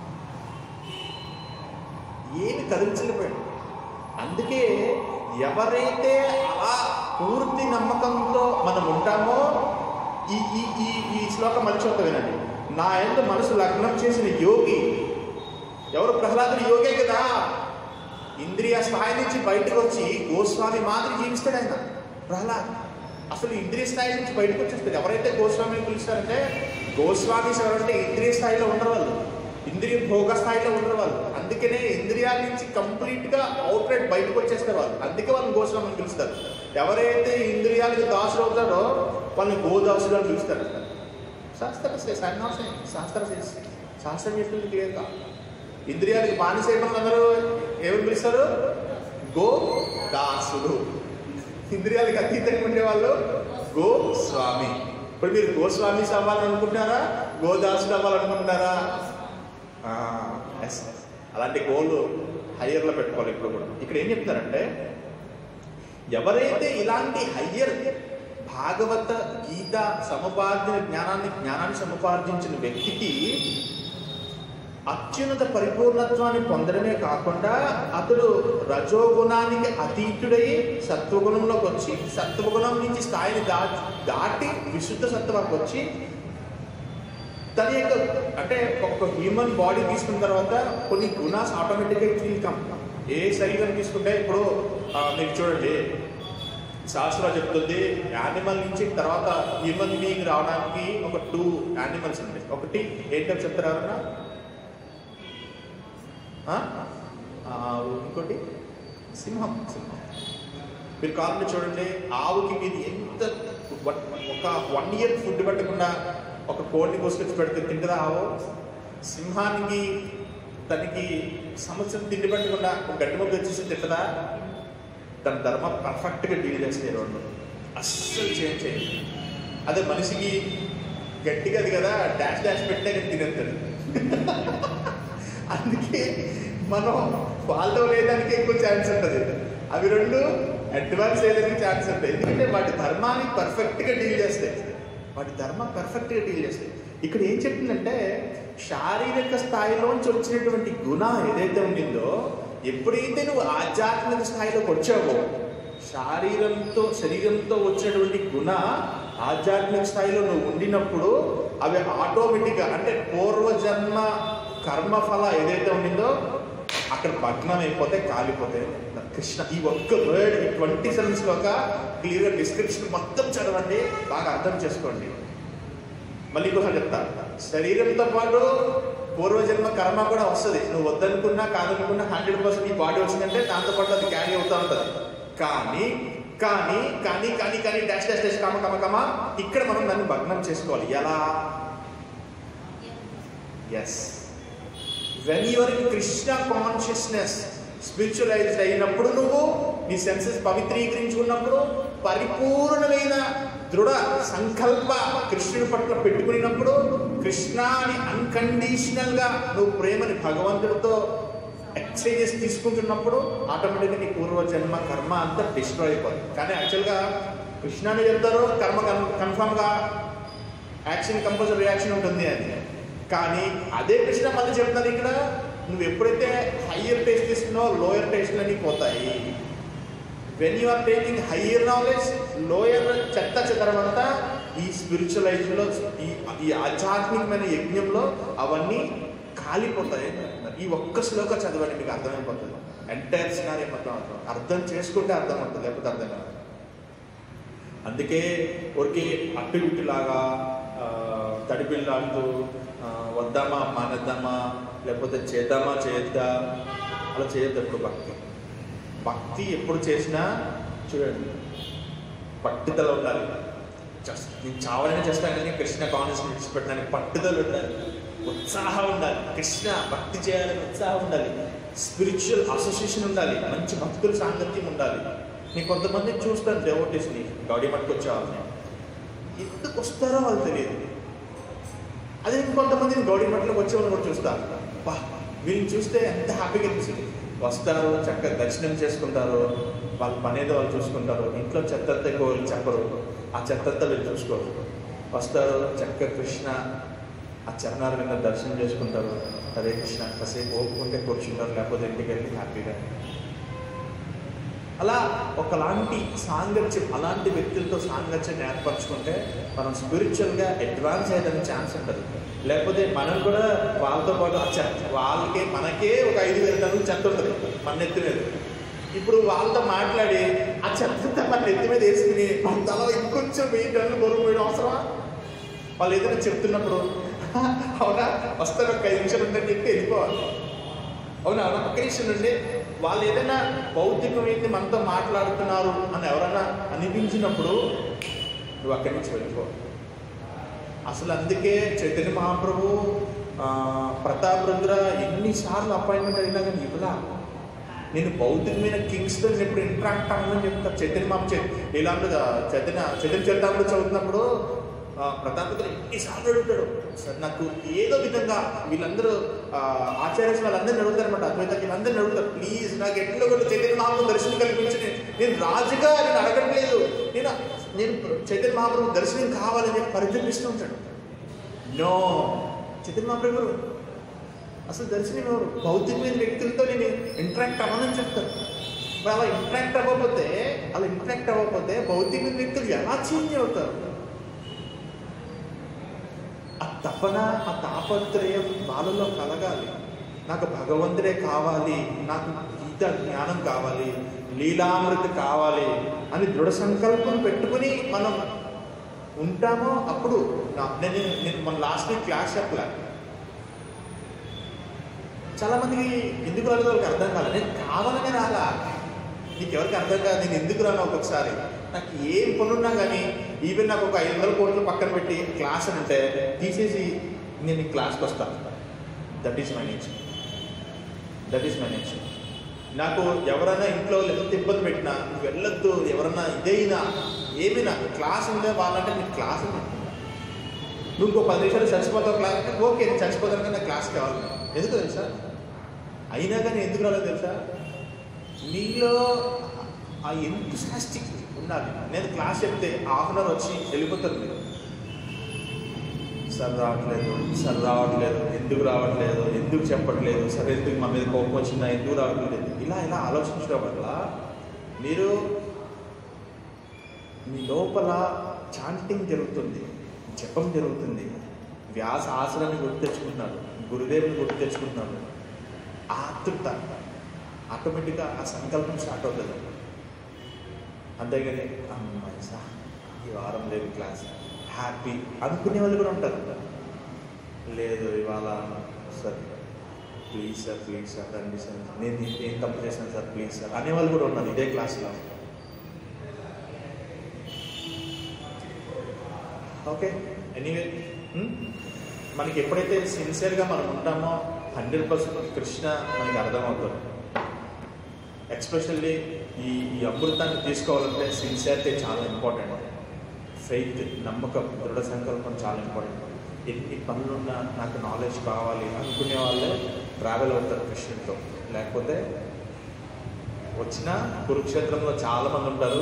ఏమి కదిలించలేకపోయాడు అందుకే ఎవరైతే అలా పూర్తి నమ్మకంతో మనం ఉంటామో ఈ ఈ ఈ ఈ శ్లోకం మర్చిపోతా వినండి నా ఎందు మనసు లగ్నం చేసిన యోగి ఎవరు ప్రహ్లాదుడు యోగే కదా ఇంద్రియ స్థాయి నుంచి బయటకు వచ్చి గోస్వామి మాదిరి జీవిస్తాడు ఆయన ప్రహ్లాద్ అసలు ఇంద్రియ స్థాయి నుంచి బయటకు వచ్చేస్తాడు ఎవరైతే గోస్వామిని పిలుస్తారంటే గోస్వామి ఎవరంటే ఇంద్రియ స్థాయిలో ఉండరు వాళ్ళు ఇంద్రియ భోగ స్థాయిలో ఉండరు వాళ్ళు అందుకనే ఇంద్రియాల నుంచి కంప్లీట్ గా అవుట్ రైట్ బయటకు వచ్చేస్తారు వాళ్ళు అందుకే వాళ్ళని గోస్వామిని పిలుస్తారు ఎవరైతే ఇంద్రియాలకు దాసులు అవుతారో వాళ్ళని గోదాసులు అని పిలుస్తారు శాస్త్ర సన్నాసం శాస్త్ర శాస్త్రం చెప్తుంది క్లియర్గా ఇంద్రియాలకి బానిసేయడం అందరూ ఏమని పిలుస్తారు గో దాసుడు ఇంద్రియాలకి అతీతంగా ఉండేవాళ్ళు గో స్వామి ఇప్పుడు మీరు గోస్వామి అవ్వాలనుకుంటున్నారా గోదాసుడు అవ్వాలనుకుంటున్నారా ఎస్ అలాంటి గోల్ హయ్యర్లో పెట్టుకోవాలి ఇప్పుడు కూడా ఇక్కడ ఏం చెప్తారంటే ఎవరైతే ఇలాంటి హయ్యర్ భాగవత గీత సముపార్జన జ్ఞానాన్ని జ్ఞానాన్ని సముపార్జించిన వ్యక్తికి అత్యున్నత పరిపూర్ణత్వాన్ని పొందడమే కాకుండా అతడు రజోగుణానికి అతీతుడై సత్వగుణంలోకి వచ్చి సత్వగుణం నుంచి స్థాయిని దాటి దాటి విశుద్ధ సత్వానికి వచ్చి తన యొక్క అంటే ఒక హ్యూమన్ బాడీ తీసుకున్న తర్వాత కొన్ని గుణాస్ ఆటోమేటిక్గా ఫీల్ కమ్ ఏ శరీరం తీసుకుంటే ఇప్పుడు ఆ, మీరు చూడండి శాస్త్రం చెప్తుంది యానిమల్ నుంచి తర్వాత హ్యూమన్ బీయింగ్ రావడానికి ఒక టూ యానిమల్స్ ఉంటాయి ఒకటి ఏంటో చెప్తారా ఎవరన్నా? ఆ? ఆ, ఇంకోటి సింహం సింహం మీరు కావాలంటే చూడండి ఆవుకి మీరు ఎంత వన్- ఒక వన్ ఇయర్ ఫుడ్ పెట్టకుండా ఒక కోడిని కోసుకొచ్చి పెడితే తింటుందా ఆవు సింహానికి తనకి సంవత్సరం తిండి పెట్టకుండా ఒక గడ్డి మొక్క వచ్చేసి తింటదా తన ధర్మ పర్ఫెక్ట్గా డీల్ చేస్తే రెండు అస్సలు చేంజ్ చేయండి అదే మనిషికి గట్టిగా అది కదా డాష్ డాష్ పెట్టే తినేస్తాడు అందుకే మనం ఫాలో అయ్యేదానికి ఎక్కువ ఛాన్స్ ఉంటుంది అవి రెండు అడ్వాన్స్ అయ్యేదానికి ఛాన్స్ ఉంటాయి ఎందుకంటే వాటి ధర్మాన్ని పర్ఫెక్ట్గా డీల్ చేస్తాయి వాటి ధర్మం పర్ఫెక్ట్గా డీల్ చేస్తాయి ఇక్కడ ఏం చెప్తుందంటే శారీరక స్థాయిలోంచి వచ్చినటువంటి గుణ ఏదైతే ఉండిందో ఎప్పుడైతే నువ్వు ఆధ్యాత్మిక స్థాయిలోకి వచ్చావో శారీరంతో శరీరంతో వచ్చినటువంటి గుణ ఆధ్యాత్మిక స్థాయిలో నువ్వు ఉండినప్పుడు అవి ఆటోమేటిక్గా అంటే పూర్వజన్మ కర్మఫల ఏదైతే ఉండిందో అక్కడ భగ్నం అయిపోతే కాలిపోతాయి కృష్ణ ఈ ఒక్క వర్డ్ ఈ ట్వంటీ సెవెన్స్ ఒక క్లియర్గా డిస్క్రిప్షన్ మొత్తం చదవండి బాగా అర్థం చేసుకోండి మళ్ళీ ఇంకోసారి చెప్తా శరీరంతో పాటు పూర్వజన్మ కర్మ కూడా వస్తుంది నువ్వు వద్దనుకున్నా కాదనుకున్నా హండ్రెడ్ పర్సెంట్ ఈ బాడీ వచ్చిందంటే దాంతో పాటు అది క్యారీ అవుతూ ఉంటుంది కానీ కానీ కానీ కానీ కానీ dash dash dash comma comma comma ఇక్కడ మనం దాన్ని భగ్నం చేసుకోవాలి ఎలా yes when your Krishna consciousness spiritualised అయినప్పుడు నువ్వు నీ సెన్సెస్ పవిత్రీకరించుకున్నప్పుడు పరిపూర్ణమైన దృఢ సంకల్ప కృష్ణుడి పట్ల పెట్టుకున్నప్పుడు కృష్ణాని అన్కండిషనల్ గా నువ్వు ప్రేమని భగవంతుడితో ఎక్స్చేంజెస్ తీసుకుంటున్నప్పుడు ఆటోమేటిక్గా నీ పూర్వజన్మ కర్మ అంతా డిస్ట్రాయ్ అయిపోతుంది కానీ యాక్చువల్గా కృష్ణాని చెప్తారు కర్మ కన్ఫామ్గా యాక్షన్ కంపల్సరీ రియాక్షన్ ఉంటుంది అని కానీ అదే కృష్ణ మళ్ళీ చెప్తారు ఇక్కడ నువ్వు ఎప్పుడైతే హయ్యర్ టేస్ట్ తీసుకున్నావో లోయర్ టేస్ట్లు అన్నీ పోతాయి when you are taking higher knowledge lower చెత్త చెదరం అంతా ఈ స్పిరిచువలైజ్లో ఈ ఈ ఆధ్యాత్మికమైన యజ్ఞంలో అవన్నీ కాలిపోతాయి అని అంటున్నారు. ఈ ఒక్క శ్లోక చదవండి మీకు అర్థమైపోతుంది ఎంటైర్ సినారీ మొత్తం అర్థం అర్థం చేసుకుంటే అర్థం అవుతుంది లేకపోతే అర్థం కాదు అందుకే ఊరికి అట్టు ఇట్టులాగా తడిపిల్లాడుతూ ఆ, వద్దామా మానేద్దామా లేకపోతే చేద్దామా చేయొద్దా అలా చేయొద్దు ఎప్పుడు భక్తి భక్తి ఎప్పుడు చేసినా చూడండి పట్టుదల ఉండాలి జస్ట్ నేను చావాలని చేస్తాను కానీ కృష్ణ కాన్షియస్ విడిచిపెట్టడానికి పట్టుదల ఉండాలి ఉత్సాహం ఉండాలి కృష్ణ భక్తి చేయాలని ఉత్సాహం ఉండాలి స్పిరిచువల్ అసోసియేషన్ ఉండాలి మంచి భక్తుల సాంగత్యం ఉండాలి నేను కొంతమంది చూస్తాను డెవోటీస్ని గౌడీ మట్టుకు వచ్చే వాళ్ళని ఎందుకు వస్తారో వాళ్ళు తెలియదు అదే ఇంకొంతమందిని గౌడీ మట్టలకు వచ్చే వాళ్ళని కూడా చూస్తారు బా వీళ్ళని చూస్తే ఎంత హ్యాపీగా అనిపిస్తుంది వస్తారు చక్కగా దర్శనం చేసుకుంటారు వాళ్ళ పని ఏదో వాళ్ళు చూసుకుంటారు ఇంట్లో చెత్త ఎక్కువ వాళ్ళు చెప్పరు ఆ చెత్త వీళ్ళు చూసుకోరు వస్తారు చక్కగా కృష్ణ ఆ చరణాల మీద దర్శనం చేసుకుంటారు హరే కృష్ణ కాసేపు ఓపుకుంటే కూర్చుంటారు లేకపోతే ఇంటికి వెళ్ళి హ్యాపీగా అలా ఒకలాంటి సాంగత్యం అలాంటి వ్యక్తులతో సాంగత్యాన్ని ఏర్పరచుకుంటే మనం స్పిరిచువల్గా అడ్వాన్స్ అయ్యేదానికి ఛాన్స్ ఉంటుంది లేకపోతే మనం కూడా వాళ్ళతో పాటు ఆ చెత్త వాళ్ళకే మనకే ఒక ఐదు వేల టన్నులు చెత్త ఉంటుంది మన నెత్తి మీద ఇప్పుడు వాళ్ళతో మాట్లాడి ఆ చెత్త మన నెత్తి మీద వేసుకుని మన తల ఇంకొంచెం వెయ్యి టన్నులు బరువు పోయడం అవసరమా వాళ్ళు ఏదైనా చెప్తున్నప్పుడు అవునా వస్తారు ఒక ఐదు నిమిషాలు ఉందని చెప్పి వెళ్ళిపోవాలి అవునా అవునా ఒక్క నిమిషం నుండి వాళ్ళు ఏదైనా భౌతికమైంది మనతో మాట్లాడుతున్నారు అని ఎవరైనా అనిపించినప్పుడు నువ్వు అక్కడి నుంచి వెళ్ళిపో అసలు అందుకే చైతన్య మహాప్రభు ఆ, ప్రతాప్ రుద్ర ఎన్నిసార్లు అపాయింట్మెంట్ అడిగినా కానీ ఇవ్వలా నేను భౌతికమైన కింగ్స్తో నేను ఎప్పుడు ఇంటరాక్ట్ అవ్వమని చెప్తాను చైతన్య మామ ఇలాంటి చైతన్య చైతన్య చరితామృత చదువుతున్నప్పుడు ఆ, ప్రతాప్ రుద్ర ఎన్నిసార్లు అడుగుతాడు సార్ నాకు ఏదో విధంగా వీళ్ళందరూ ఆ, ఆచార్య వాళ్ళందరినీ అడుగుతారు అనమాట అద్వైత వీళ్ళందరినీ అడుగుతారు ప్లీజ్ నాకు ఎట్లా కూడా చైతన్య మహాప్రభు దర్శనం కల్పించి నేను- నేను రాజుగా నేను అడగట్లేదు నేను నేను చైతన్య మహాప్రభు దర్శనం కావాలని చెప్పి పరితపిస్తూ ఉంటాడు నో చైతన్య మహాప్రభు గారు అసలు దర్శనం ఎవరు భౌతికమైన వ్యక్తులతో నేను ఇంటరాక్ట్ అవ్వనని చెప్తారు మరి అలా ఇంటరాక్ట్ అవ్వకపోతే అలా ఇంటరాక్ట్ అవ్వకపోతే భౌతికమైన వ్యక్తులు ఎలా చేంజ్ అవుతారు ఆ తపన ఆ తాపత్రయం వాళ్ళలో కలగాలి నాకు భగవంతుడే కావాలి నాకు గీత జ్ఞానం కావాలి లీలామృతి కావాలి అని దృఢ సంకల్పం పెట్టుకుని మనం ఉంటామో అప్పుడు నా- నేను నేను మన లాస్ట్ వీక్ క్లాస్ చెప్పలే చాలా మందికి ఎందుకు రాలేదో వాళ్ళకి అర్థం కాలేదు నేను కావాలనే రాలా నీకు ఎవరికి అర్థం కాదు నేను ఎందుకు రాను ఒక్కొక్కసారి నాకు ఏం పనున్నా కానీ ఈవెన్ నాకు ఒక ఐదు వందల కోట్లు పక్కన పెట్టి క్లాస్ అని అంటే తీసేసి నేను ఈ క్లాస్కి వస్తాను that is my nature that is my nature నాకు ఎవరైనా ఇంట్లో ఎంత ఇబ్బంది పెట్టినా నువ్వు వెళ్ళొద్దు ఎవరన్నా ఇదైనా ఏమైనా క్లాస్ ఉందే వాళ్ళంటే నేను క్లాస్ నువ్వు ఇంకో పది నిమిషాలు చచ్చిపోతావు క్లాస్ అంటే ఓకే నేను చచ్చిపోతాను కానీ నాకు క్లాస్ కావాలి ఎందుకు తెలుసా అయినా కానీ ఎందుకు రాలేదు తెలుసా నీలో ఆ ఎంతస్టాస్టిక్ ఉండాలి నేను క్లాస్ చెప్తే హాఫ్ అన్ అవర్ వచ్చి వెళ్ళిపోతారు మీరు సార్ రావట్లేదు సార్ రావట్లేదు ఎందుకు రావట్లేదు ఎందుకు చెప్పట్లేదు సార్ ఎందుకు మా మీద కోపం వచ్చిందా ఎందుకు రావట్లేదు ఇలా ఇలా ఆలోచించడం వల్ల మీరు మీ లోపల చాంటింగ్ జరుగుతుంది జపం జరుగుతుంది వ్యాస ఆసనాన్ని గుర్తు తెచ్చుకుంటున్నారు గురుదేవుని గుర్తు తెచ్చుకుంటున్నారు ఆతృత ఆటోమేటిక్గా ఆ సంకల్పం స్టార్ట్ అవుతుంది అంతేగాని అమ్మాయి సా ఈ వారం లేదు క్లాస్ హ్యాపీ అనుకునే వాళ్ళు కూడా ఉంటారు లేదు ఇవాళ sir please sir please sir రండి సార్ నేను ఏం- ఏం తప్పు చేశాను సార్ ప్లీజ్ సార్ అనేవాళ్ళు కూడా ఉన్నారు ఇదే క్లాస్లో ఓకే ఎనీవే మనకి ఎప్పుడైతే సిన్సియర్గా మనం ఉంటామో హండ్రెడ్ పర్సెంట్ కృష్ణ మనకి అర్థమవుతుంది ఎక్స్పెషల్లీ ఈ ఈ అమృతాన్ని తీసుకోవాలంటే సిన్సియారిటీ చాలా ఇంపార్టెంట్ ఫెయిత్ నమ్మకం దృఢ సంకల్పం చాలా ఇంపార్టెంట్ ఎన్ని పనులున్నా నాకు నాలెడ్జ్ కావాలి అనుకునే వాళ్ళే ట్రావెల్ అవుతారు కృష్ణుడితో లేకపోతే వచ్చిన కురుక్షేత్రంలో చాలా మంది ఉంటారు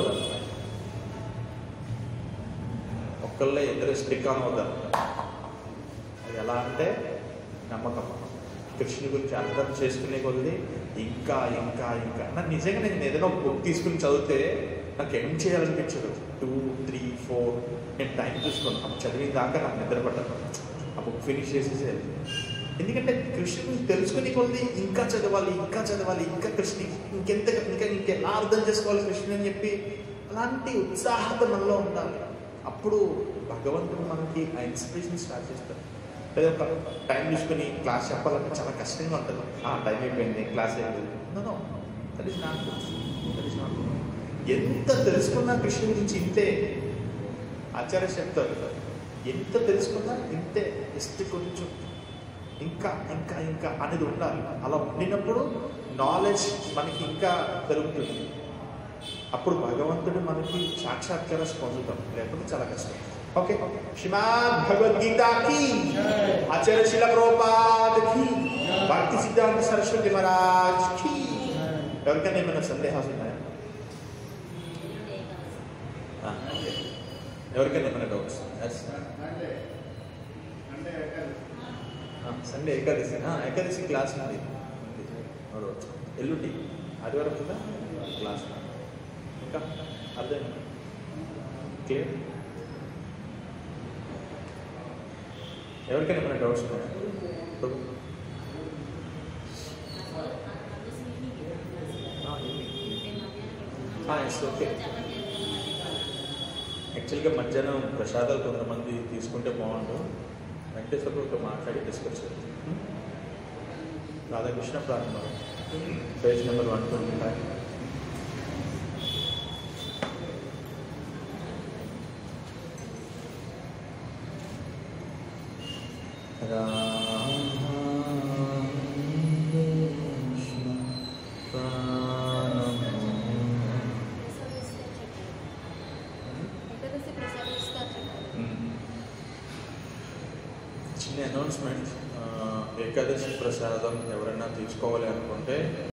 ఒక్కళ్ళే ఇద్దరు స్టిక్ ఆన్ అవుతారు అది ఎలా అంటే నమ్మకం కృష్ణుని గురించి అర్థం చేసుకునే కొద్ది ఇంకా ఇంకా ఇంకా నాకు నిజంగా నేను ఏదైనా ఒక బుక్ తీసుకుని చదివితే నాకు ఏం చేయాలనిపించదు టూ త్రీ ఫోర్ నేను టైం చూసుకోను అప్పుడు చదివిన దాకా నాకు నిద్ర పట్టదు ఆ బుక్ ఫినిష్ చేసేసి ఎందుకంటే కృష్ణుని తెలుసుకునే కొద్ది ఇంకా చదవాలి ఇంకా చదవాలి ఇంకా కృష్ణ ఇంకెంత ఇంకా ఇంకెలా అర్థం చేసుకోవాలి కృష్ణుని అని చెప్పి అలాంటి ఉత్సాహత మనలో ఉండాలి అప్పుడు భగవంతుడు మనకి ఆ ఇన్స్పిరేషన్ స్టార్ట్ చేస్తారు లేదా ఒక టైం తీసుకుని క్లాస్ చెప్పాలంటే చాలా కష్టంగా ఉంటుంది ఆ టైం అయిపోయింది క్లాస్ అయిపోయింది no that is not that is not ఎంత తెలుసుకున్నా కృష్ణ గురించి ఇంతే ఆచార్య చెప్తారు ఎంత తెలుసుకున్నా ఇంతే జస్ట్ కొంచెం ఇంకా ఇంకా ఇంకా అనేది ఉండాలి అలా ఉండినప్పుడు నాలెడ్జ్ మనకి ఇంకా పెరుగుతుంది అప్పుడు భగవంతుడు మనకి సాక్షాత్కారం పొందుతాం లేకపోతే చాలా కష్టం ఓకే శ్రీమాన్ భగవద్గీతకి ఆచార్య శిల ప్రోపాదకి భక్తి సిద్ధాంత సరస్వతి మహారాజ్ కి ఎవరికైనా ఏమైనా సందేహాలు ఉన్నాయా ఆ, ఓకే. ఎవరికైనా ఏమైనా డౌట్స్ సండే ఏకాదశి ఆ, ఏకాదశి క్లాస్ ఉంది ఉంది. రోజు ఎల్లుండి ఆదివారం కదా క్లాస్ ఇంకా అర్థం క్లియర్ ఎవరికైనా ఏమైనా డౌట్స్ ఉన్నాయా ప్రభు? ఆ, evening. ఆ, ఎస్ ఓకే యాక్చువల్గా మధ్యాహ్నం ప్రసాదాలు కొంతమంది తీసుకుంటే బాగుండు వెంకటేశ్వర ప్రభుతో మాట్లాడి డిస్కస్ చేద్దాం రాధాకృష్ణ ప్రారంభం page number one twenty five Radhakrishna ప్రాణము. ఏకాదశి ప్రసాదిస్తారు చెప్పారు మ్మ్. చిన్న అనౌన్స్మెంట్ ఏకాదశి ప్రసాదం ఎవరైనా తీసుకోవాలి అనుకుంటే